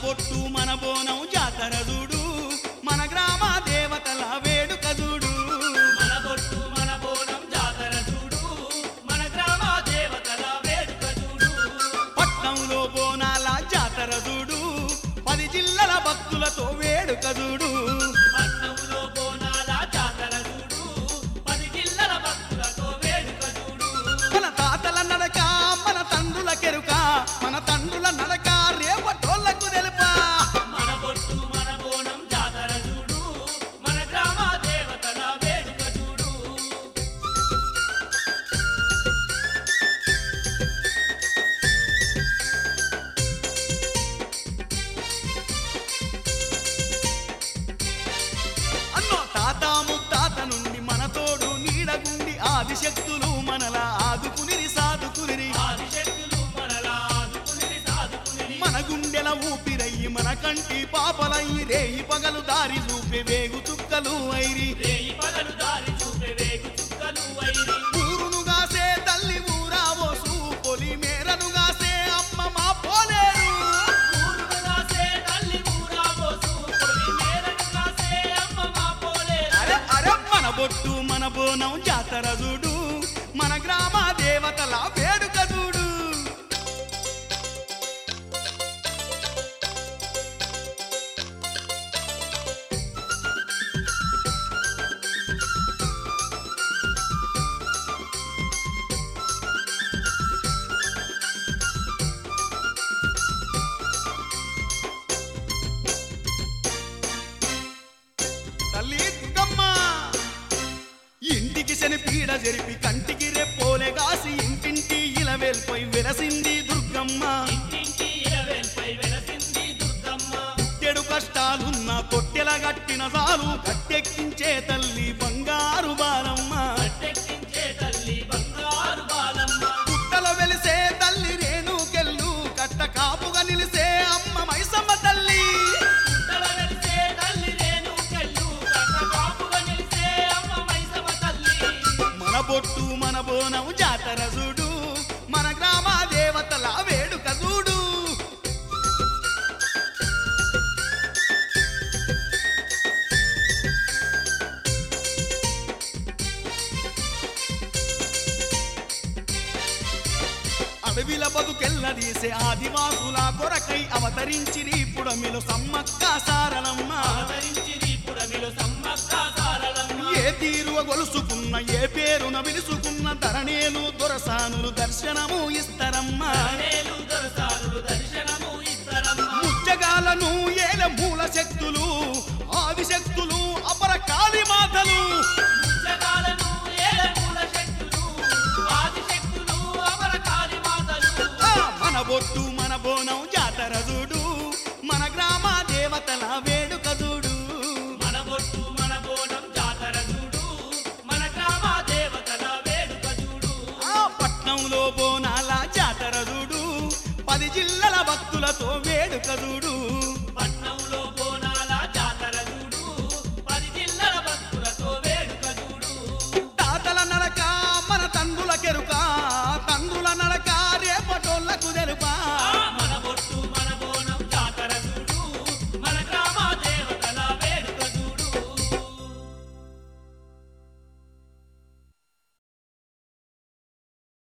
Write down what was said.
బొట్టు మన బోనం జాతర చూడు మన గ్రామ దేవతల వేడుక చూడు మన బొట్టు మన బోనం జాతర చూడు మన గ్రామ దేవతల వేడుక చూడు పట్నంలో బోనాల జాతర చూడు పది జిల్లల భక్తులతో వేడుక చూడు పట్నంలో బోనాల జాతర చూడు పది జిల్లల భక్తులతో వేడుక చూడు మన తాతల నడక మన తండ్రుల కెరుక మన తండ్రుల నడక రేపటోళ్లకు తెలుపా మన బొట్టు మన బోనం జాతర చూడు మన గ్రామ దేవతల వేడుక చూడు అన్నో తాత ముత్తాత నుండి మన తోడు నీడగుండి ఆదిశక్తులు మనలా ఆదుకునిరి సాదుకునిరి ఆదిశక్తులు మనలా ఆదుకునిరి సాదుకునిరి మన గుండెల ఊపిరయ్యి మన కంటి పాపలయ్యి రేయి పగలు దారి చూపే వేగు చుక్కలు ఐరి రేయి పగలు దారి చూపే వేగు చుక్కలు వైరి ఊరునుగాసే తల్లి ఊరావోసు పొలి మేరనుగాసే అమ్మ మా పోలేరు ఊరును కాసే తల్లి ఊరా పోసు పొలి మేరకు కాసే అమ్మ మా పోలేరు అరే అరే మన బొట్టు మన బోనం జాతర చూడు మన గ్రామ దేవతల వేడుక చూడు తల్లి దుర్గమ్మ ఇంటికి శని పీడ జరిపి కంటికి రెప్పోలే గాసి ఇంటింటి ఇలవేల్పై వెలసింది దుర్గమ్మ ఇంటింటి ఇలవేల్పై వెలసింది దుర్గమ్మ చెడు కష్టాలున్న తొట్టెల గట్టిన చాలు గట్టెక్కించే తల్లి బంగారు బాలమ్మ గట్టెక్కించే తల్లి బంగారు బాలమ్మ పుట్టల వెలిసే తల్లి రేణుకెళ్ళు కట్ట కాపుగా నిలిసే అమ్మ మైసమ్మ తల్లి పుట్టల వెలిసే తల్లి రేణుకెళ్ళు కట్ట కాపుగా నిలిసే అమ్మ మైసమ్మ తల్లి మన బొట్టు మన బోనం జాతర చూడు మన గ్రామ దేవతల వేడుక చూడు అడవిల బతుకెల్లదీసే ఆదివాసుల కొరకై అవతరించిరి పుడమిలో సమ్మక్క సారలమ్మ అవతరించిరి పురమిలో సమ్మక్క సారలమ్మ ఏ తీరువ గొలుసుకున్న ఏ పేరున విలుసుకున్న ధరణేలు దొరసానులు దర్శనము ఇస్తరమ్మా నేలు దొరసారులు దర్శనము ఇస్తరమ్మ ముచ్చగాలను ఏల మూల శక్తులు ఆదిశక్తులు అపర కాళీ మాతలు జగాలను ఏలమూల శక్తులు ఆదిశక్తులు అమర కాళీ మాతలు ఆ, మన బొట్టు మన బోనం జాతర చూడు మన గ్రామ దేవతల వేడుక చూడు మన బొట్టు మన బోనం జాతర చూడు మన గ్రామ దేవతల వేడుక చూడు ఆ పట్నంలో బోనాల జాతర చూడు పది జిల్లల భక్తులతో వేడుక చూడు